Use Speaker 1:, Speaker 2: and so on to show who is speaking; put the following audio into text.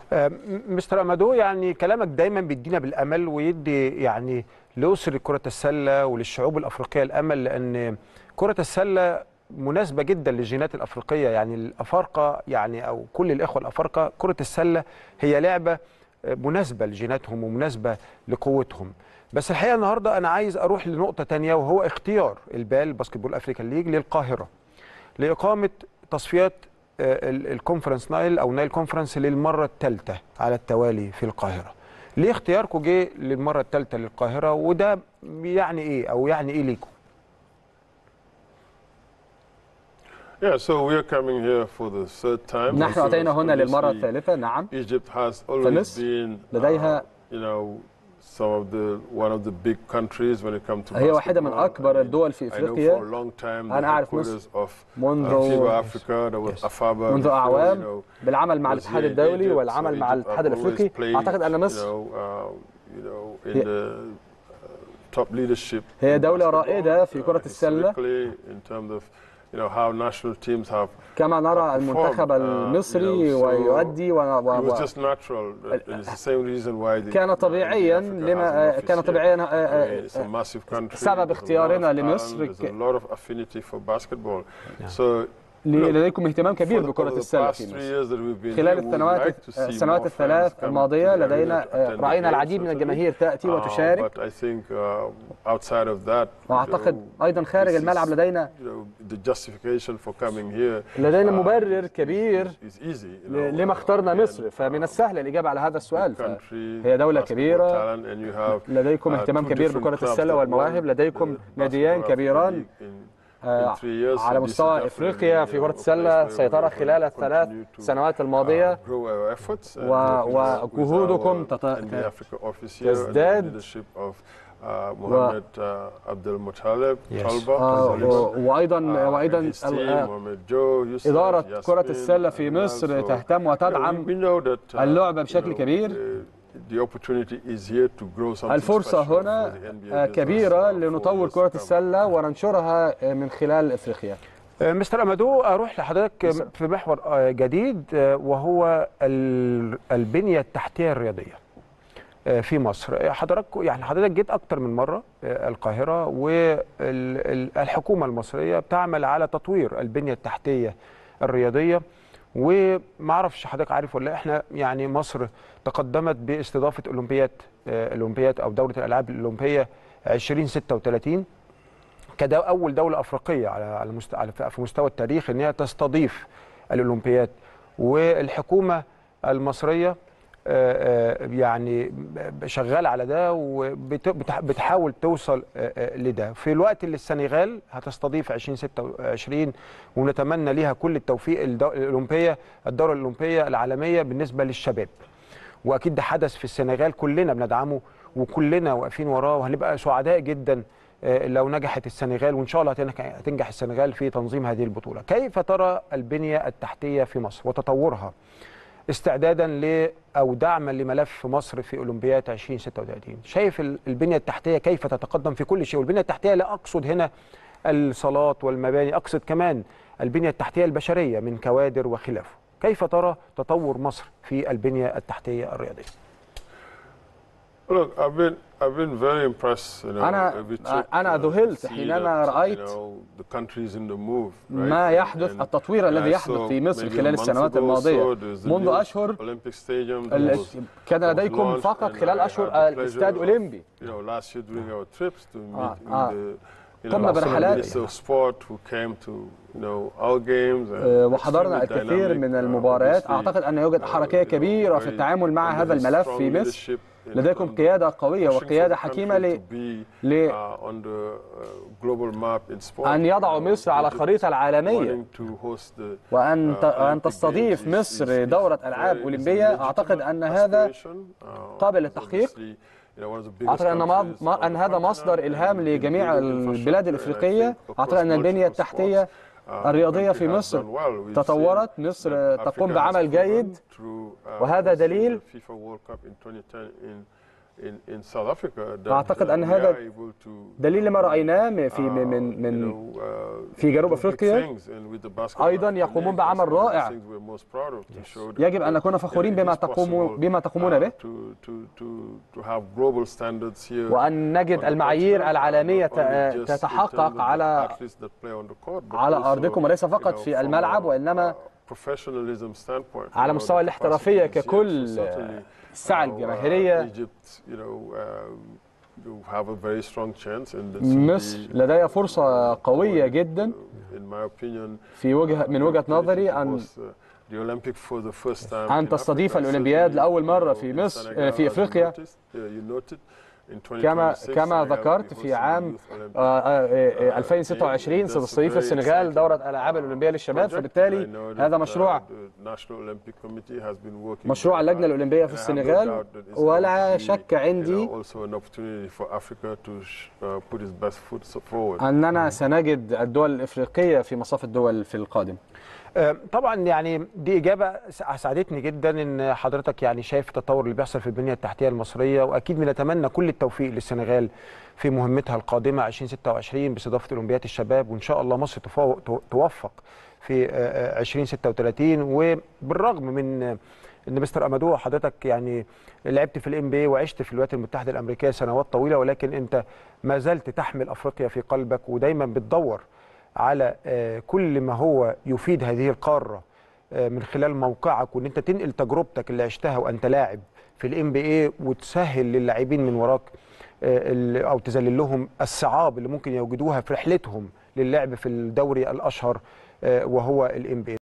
Speaker 1: آه، مستر امادو يعني كلامك دايما بيدينا بالامل ويدي يعني لاسر كره السله وللشعوب الافريقيه الامل لان كره السله مناسبه جدا للجينات الافريقيه يعني الافارقه يعني او كل الاخوه الافارقه كره السله هي لعبه آه، مناسبه لجيناتهم ومناسبه لقوتهم بس الحقيقه النهارده انا عايز اروح لنقطه تانية وهو اختيار البال باسكتبول افريكان ليج للقاهره لاقامه تصفيات آه، ال- الكونفرنس نايل او نايل كونفرنس للمره الثالثه على التوالي في القاهره ليه اختياركم جه للمره الثالثه للقاهره وده يعني ايه او يعني ايه ليكم
Speaker 2: Yeah, so we are coming here for the third time.
Speaker 3: نحن
Speaker 2: Also,
Speaker 3: أتينا هنا للمرة
Speaker 2: obviously,
Speaker 3: الثالثة نعم
Speaker 2: Egypt has always
Speaker 3: فمصر
Speaker 2: been,
Speaker 3: لديها
Speaker 2: uh, you know, some of the one of the big countries when it comes to
Speaker 3: هي واحدة من
Speaker 2: basketball.
Speaker 3: أكبر
Speaker 2: I mean,
Speaker 3: الدول في
Speaker 2: I know for a
Speaker 3: أفريقيا
Speaker 2: long time
Speaker 3: أنا
Speaker 2: the
Speaker 3: أعرف
Speaker 2: headquarters of uh,
Speaker 3: منذ
Speaker 2: FIBA Africa, there was
Speaker 1: Yes.
Speaker 2: AFABA
Speaker 3: منذ
Speaker 2: before,
Speaker 3: أعوام
Speaker 2: you know,
Speaker 3: بالعمل مع
Speaker 2: was
Speaker 3: الاتحاد
Speaker 2: here in
Speaker 3: الدولي
Speaker 2: Egypt,
Speaker 3: والعمل
Speaker 2: so
Speaker 3: مع
Speaker 2: Egypt
Speaker 3: الاتحاد
Speaker 2: have always
Speaker 3: الأفريقي
Speaker 2: played,
Speaker 3: أعتقد أن
Speaker 2: you
Speaker 3: مصر
Speaker 2: know, uh, you know, in
Speaker 3: هي-
Speaker 2: the uh, top leadership
Speaker 3: هي
Speaker 2: in
Speaker 3: دولة
Speaker 2: basketball,
Speaker 3: رائدة في
Speaker 2: uh,
Speaker 3: كرة السلة.
Speaker 2: historically in terms of you know how national teams have
Speaker 3: كما نرى المنتخب
Speaker 2: performed, uh,
Speaker 3: المصري
Speaker 2: you know, so
Speaker 3: ويؤدي و...
Speaker 2: it
Speaker 3: و...
Speaker 2: was
Speaker 3: و...
Speaker 2: just natural and it's the same reason why the
Speaker 3: كان
Speaker 2: uh,
Speaker 3: طبيعيا
Speaker 2: Africa
Speaker 3: لما
Speaker 2: has an
Speaker 3: كان
Speaker 2: office
Speaker 3: طبيعيا
Speaker 2: here.
Speaker 3: آه،
Speaker 2: I mean, it's a
Speaker 3: آه،
Speaker 2: massive country.
Speaker 3: سبب
Speaker 2: There's a lot of
Speaker 3: اختيارنا
Speaker 2: talent,
Speaker 3: لمصر
Speaker 2: There's
Speaker 3: ك-
Speaker 2: a lot of affinity for basketball. So
Speaker 3: لديكم اهتمام كبير
Speaker 2: for the-
Speaker 3: بكرة
Speaker 2: over the
Speaker 3: السلة
Speaker 2: past
Speaker 3: في
Speaker 2: three
Speaker 3: مصر
Speaker 2: years that we've been
Speaker 3: خلال
Speaker 2: here, we would
Speaker 3: السنوات
Speaker 2: like to see
Speaker 3: السنوات
Speaker 2: more
Speaker 3: الثلاث
Speaker 2: fans come
Speaker 3: الماضية
Speaker 2: to the area
Speaker 3: لدينا
Speaker 2: to
Speaker 3: آه،
Speaker 2: attend the
Speaker 3: رأينا
Speaker 2: games,
Speaker 3: العديد من
Speaker 2: certainly.
Speaker 3: الجماهير تأتي
Speaker 2: Uh,
Speaker 3: وتشارك
Speaker 2: but I think uh, outside of that, you
Speaker 3: وأعتقد
Speaker 2: know,
Speaker 3: أيضا خارج
Speaker 2: this
Speaker 3: الملعب
Speaker 2: is,
Speaker 3: لدينا
Speaker 2: you know, the justification for coming here
Speaker 3: لدينا
Speaker 2: uh,
Speaker 3: مبرر
Speaker 2: is-
Speaker 3: كبير
Speaker 2: is- is easy, you know,
Speaker 3: ل- لما
Speaker 2: uh,
Speaker 3: اخترنا
Speaker 2: again,
Speaker 3: مصر فمن
Speaker 2: uh,
Speaker 3: السهل الإجابة على هذا السؤال
Speaker 2: country,
Speaker 3: هي دولة
Speaker 2: basketball
Speaker 3: كبيرة
Speaker 2: talent, and you have,
Speaker 3: لديكم
Speaker 2: uh,
Speaker 3: اهتمام
Speaker 2: two
Speaker 3: كبير
Speaker 2: different
Speaker 3: بكرة
Speaker 2: clubs
Speaker 3: السلة
Speaker 2: that
Speaker 3: والمواهب
Speaker 2: won
Speaker 3: لديكم
Speaker 2: the
Speaker 3: ناديان
Speaker 2: Basketball Africa
Speaker 3: كبيران
Speaker 2: League in-
Speaker 3: آه،
Speaker 2: in three years.
Speaker 3: على
Speaker 2: So this is
Speaker 3: مستوى
Speaker 2: definitely,
Speaker 3: افريقيا
Speaker 2: you
Speaker 3: في
Speaker 2: know,
Speaker 3: كرة
Speaker 2: a place
Speaker 3: السلة
Speaker 2: where
Speaker 3: سيطرة
Speaker 2: we're
Speaker 3: خلال
Speaker 2: going to
Speaker 3: الثلاث
Speaker 2: continue to,
Speaker 3: سنوات
Speaker 2: uh,
Speaker 3: الماضية
Speaker 2: grow our efforts and
Speaker 3: و-
Speaker 2: work with- with
Speaker 3: وجهودكم
Speaker 2: our
Speaker 3: تت-
Speaker 2: NBA Africa office here
Speaker 3: تزداد.
Speaker 2: under the leadership of uh, Mohammed uh, Abdel Muttalib
Speaker 1: Yes.
Speaker 2: Talba
Speaker 3: آه،
Speaker 2: his
Speaker 3: و-
Speaker 2: colleagues,
Speaker 3: وايضا
Speaker 2: uh,
Speaker 3: وايضا
Speaker 2: and his team,
Speaker 3: ال- آه،
Speaker 2: Mohamed Joe, Yusuf,
Speaker 3: إدارة
Speaker 2: Yasmin,
Speaker 3: كرة السلة في
Speaker 2: and
Speaker 3: مصر
Speaker 2: also,
Speaker 3: تهتم
Speaker 2: you know,
Speaker 3: وتدعم
Speaker 2: we- we know that, uh,
Speaker 3: اللعبة
Speaker 2: you
Speaker 3: بشكل
Speaker 2: know,
Speaker 3: كبير.
Speaker 2: uh, The opportunity is here to grow something
Speaker 3: الفرصة
Speaker 2: special for
Speaker 3: هنا
Speaker 2: the NBA
Speaker 3: آه،
Speaker 2: business,
Speaker 3: كبيرة
Speaker 2: uh, for
Speaker 3: لنطور
Speaker 2: years to
Speaker 3: كرة
Speaker 2: come.
Speaker 3: السلة وننشرها آه، من خلال افريقيا
Speaker 1: آه، مستر امادو اروح لحضرتك في محور آه، جديد آه، وهو ال- البنيه التحتيه الرياضيه آه، في مصر آه، حضرتك يعني حضرتك جيت اكتر من مره آه، القاهره والحكومه المصريه بتعمل على تطوير البنيه التحتيه الرياضيه ومعرفش حضرتك عارف ولا لأ، احنا يعني مصر تقدمت باستضافه اولمبياد آه، اولمبياد او دوره الالعاب الاولمبيه 2036 كده اول دوله افريقيه على على مست... على في مستوى التاريخ ان هي تستضيف الاولمبياد والحكومه المصريه آه، آه، يعني شغاله على ده وبتحاول توصل آه، آه، لده في الوقت اللي السنغال هتستضيف 2026 ونتمنى ليها كل التوفيق الدو- الاولمبيه الدوره الاولمبيه العالميه بالنسبه للشباب واكيد ده حدث في السنغال كلنا بندعمه وكلنا واقفين وراه وهنبقى سعداء جدا آه، لو نجحت السنغال وان شاء الله هتنجح- هتنجح السنغال في تنظيم هذه البطوله كيف ترى البنيه التحتيه في مصر وتطورها استعدادا ل او دعما لملف مصر في اولمبياد 2036 شايف ال- البنيه التحتيه كيف تتقدم في كل شيء والبنيه التحتيه لا اقصد هنا الصالات والمباني اقصد كمان البنيه التحتيه البشريه من كوادر وخلافه كيف ترى تطور مصر في البنيه التحتيه الرياضيه
Speaker 2: Look, I've been I've been very impressed. You know,
Speaker 3: أنا-
Speaker 2: every trip,
Speaker 3: أنا
Speaker 2: uh,
Speaker 3: ذهلت
Speaker 2: see
Speaker 3: حينما
Speaker 2: that,
Speaker 3: رأيت
Speaker 2: you know, the countries in the move, right?
Speaker 3: ما
Speaker 2: And-
Speaker 3: يحدث
Speaker 2: and
Speaker 3: التطوير الذي
Speaker 2: I
Speaker 3: يحدث
Speaker 2: saw
Speaker 3: في مصر
Speaker 2: maybe a
Speaker 3: خلال
Speaker 2: month
Speaker 3: السنوات
Speaker 2: ago or
Speaker 3: الماضية
Speaker 2: so, there's the
Speaker 3: منذ
Speaker 2: new
Speaker 3: أشهر
Speaker 2: Olympic stadium that
Speaker 3: ال-
Speaker 2: was-
Speaker 3: كان
Speaker 2: was
Speaker 3: لديكم
Speaker 2: launched
Speaker 3: فقط
Speaker 2: and
Speaker 3: خلال
Speaker 2: I
Speaker 3: أشهر
Speaker 2: had the
Speaker 3: الاستاد
Speaker 2: pleasure of,
Speaker 3: أولمبي
Speaker 2: You know, last year during our trips to meet
Speaker 3: آه،
Speaker 2: with
Speaker 3: آه.
Speaker 2: the you
Speaker 3: قمنا
Speaker 2: know,
Speaker 3: برحلات.
Speaker 2: Minister of Sport who came to you know our games and
Speaker 3: آه، وحضرنا
Speaker 2: extremely
Speaker 3: الكثير من
Speaker 2: dynamic, uh,
Speaker 3: المباريات
Speaker 2: obviously,
Speaker 3: أعتقد أن يوجد
Speaker 2: uh,
Speaker 3: حركية
Speaker 2: you know,
Speaker 3: كبيرة في
Speaker 2: very
Speaker 3: التعامل مع
Speaker 2: under
Speaker 3: هذا
Speaker 2: his
Speaker 3: الملف
Speaker 2: strong
Speaker 3: في مصر
Speaker 2: leadership in
Speaker 3: لديكم
Speaker 2: terms of
Speaker 3: قيادة قوية
Speaker 2: pushing for
Speaker 3: وقيادة
Speaker 2: the
Speaker 3: حكيمة
Speaker 2: country
Speaker 3: ل-
Speaker 2: to be,
Speaker 3: ل-
Speaker 2: uh, on the, uh, global map in sport.
Speaker 3: أن يضعوا
Speaker 2: Uh,
Speaker 3: مصر على
Speaker 2: Egypt
Speaker 3: الخريطة العالمية
Speaker 2: wanting to host the,
Speaker 3: وأن
Speaker 2: uh,
Speaker 3: ت- أن
Speaker 2: Olympic
Speaker 3: تستضيف
Speaker 2: Games is-
Speaker 3: مصر
Speaker 2: is- is
Speaker 3: دورة
Speaker 2: very-
Speaker 3: ألعاب
Speaker 2: is a
Speaker 3: أولمبية أعتقد
Speaker 2: legitimate
Speaker 3: أن هذا
Speaker 2: aspiration. Uh,
Speaker 3: قابل
Speaker 2: it's
Speaker 3: للتحقيق.
Speaker 2: obviously, you know, one of the biggest
Speaker 3: أعتقد أن ما-
Speaker 2: countries
Speaker 3: ما-
Speaker 2: on
Speaker 3: أن
Speaker 2: the
Speaker 3: هذا
Speaker 2: continent
Speaker 3: مصدر
Speaker 2: and
Speaker 3: إلهام
Speaker 2: building
Speaker 3: لجميع البلاد
Speaker 2: infrastructure. And I
Speaker 3: الإفريقية
Speaker 2: think, of
Speaker 3: أعتقد
Speaker 2: course,
Speaker 3: أن البنية
Speaker 2: multiple
Speaker 3: التحتية
Speaker 2: sports, uh,
Speaker 3: الرياضية
Speaker 2: country
Speaker 3: في
Speaker 2: has
Speaker 3: مصر
Speaker 2: done well. We've
Speaker 3: تطورت
Speaker 2: seen
Speaker 3: مصر
Speaker 2: that
Speaker 3: تقوم
Speaker 2: Africa has
Speaker 3: بعمل
Speaker 2: proven
Speaker 3: جيد
Speaker 2: through, uh,
Speaker 3: وهذا
Speaker 2: hosting
Speaker 3: دليل
Speaker 2: the FIFA World Cup in 2010 in in, in South Africa that
Speaker 3: أعتقد
Speaker 2: uh,
Speaker 3: أن
Speaker 2: we
Speaker 3: هذا
Speaker 2: are able to
Speaker 3: دليل لما رأيناه من-
Speaker 2: uh,
Speaker 3: في من من,
Speaker 2: you
Speaker 3: من
Speaker 2: know, uh,
Speaker 3: في جنوب
Speaker 2: do big
Speaker 3: أفريقيا
Speaker 2: things. And with the basketball
Speaker 3: أيضاً
Speaker 2: Africa
Speaker 3: يقومون
Speaker 2: League,
Speaker 3: بعمل
Speaker 2: that's one of the
Speaker 3: رائع.
Speaker 2: things we're most proud of to show that,
Speaker 3: يجب أن
Speaker 2: uh,
Speaker 3: نكون فخورين
Speaker 2: it
Speaker 3: بما
Speaker 2: is
Speaker 3: تقوم
Speaker 2: possible,
Speaker 3: بما تقومون
Speaker 2: uh,
Speaker 3: به
Speaker 2: to, to, to, to have global standards here
Speaker 3: وأن نجد
Speaker 2: on the
Speaker 3: المعايير
Speaker 2: continent,
Speaker 3: العالمية
Speaker 2: not only just in
Speaker 3: تتحقق
Speaker 2: terms of the
Speaker 3: على
Speaker 2: athletes that play on the court, but
Speaker 3: على
Speaker 2: also,
Speaker 3: أرضكم وليس
Speaker 2: you
Speaker 3: فقط
Speaker 2: know,
Speaker 3: في
Speaker 2: from
Speaker 3: الملعب
Speaker 2: a,
Speaker 3: وإنما
Speaker 2: uh, professionalism standpoint,
Speaker 3: على
Speaker 2: you know,
Speaker 3: مستوى
Speaker 2: the
Speaker 3: الاحترافية
Speaker 2: capacity is here.
Speaker 3: ككل
Speaker 2: So certainly,
Speaker 3: السعة
Speaker 2: you know, uh,
Speaker 3: الجماهيرية
Speaker 2: Egypt, you know, um, you have a very strong chance and this will
Speaker 3: مصر
Speaker 2: be,
Speaker 3: لديها فرصة قوية جدا
Speaker 2: uh, in my opinion,
Speaker 3: في وجهة من وجهة
Speaker 2: opportunity
Speaker 3: نظري
Speaker 2: to
Speaker 3: أن
Speaker 2: host, uh, the Olympic for the first time
Speaker 3: أن
Speaker 2: in
Speaker 3: تستضيف
Speaker 2: Africa.
Speaker 3: الأولمبياد
Speaker 2: Certainly,
Speaker 3: لأول مرة
Speaker 2: you know,
Speaker 3: في
Speaker 2: in
Speaker 3: مصر-
Speaker 2: Senegal,
Speaker 3: في
Speaker 2: as you
Speaker 3: أفريقيا.
Speaker 2: noticed, uh, you noted, in
Speaker 3: كما
Speaker 2: 2026
Speaker 3: كما
Speaker 2: Senegal will be
Speaker 3: ذكرت
Speaker 2: hosting
Speaker 3: في
Speaker 2: the
Speaker 3: عام
Speaker 2: Youth Olympic.
Speaker 3: آه، آه، آه،
Speaker 2: Uh,
Speaker 3: 2026
Speaker 2: that's a
Speaker 3: ستستضيف
Speaker 2: very
Speaker 3: السنغال
Speaker 2: exciting,
Speaker 3: دورة الألعاب
Speaker 2: uh,
Speaker 3: الأولمبية للشباب
Speaker 2: project.
Speaker 3: فبالتالي
Speaker 2: I know that,
Speaker 3: هذا
Speaker 2: uh,
Speaker 3: مشروع
Speaker 2: the National Olympic Committee has been working
Speaker 3: مشروع
Speaker 2: very
Speaker 3: اللجنة
Speaker 2: hard.
Speaker 3: الأولمبية في
Speaker 2: And I have no
Speaker 3: السنغال
Speaker 2: doubt that it's
Speaker 3: ولا
Speaker 2: going to be,
Speaker 3: شك
Speaker 2: you
Speaker 3: عندي
Speaker 2: know, also an opportunity for Africa to sh- uh, put its best foot so- forward.
Speaker 3: أننا سنجد الدول الإفريقية في مصاف الدول في القادم
Speaker 1: آه، طبعا يعني دي اجابه س- اسعدتني جدا ان حضرتك يعني شايف التطور اللي بيحصل في البنيه التحتيه المصريه واكيد بنتمنى كل التوفيق للسنغال في مهمتها القادمه 2026 باستضافه اولمبياد الشباب وان شاء الله مصر تفوق تو- توفق في آه، آه، 2036 وبالرغم من آه، ان مستر امادو حضرتك يعني لعبت في الام بي وعشت في الولايات المتحده الامريكيه سنوات طويله ولكن انت ما زلت تحمل افريقيا في قلبك ودايما بتدور على آه، كل ما هو يفيد هذه القاره آه، من خلال موقعك وان انت تنقل تجربتك اللي عشتها وانت لاعب في الام بي اي وتسهل للاعبين من وراك آه، ال- او تذلل لهم الصعاب اللي ممكن يوجدوها في رحلتهم للعب في الدوري الاشهر آه، وهو الام بي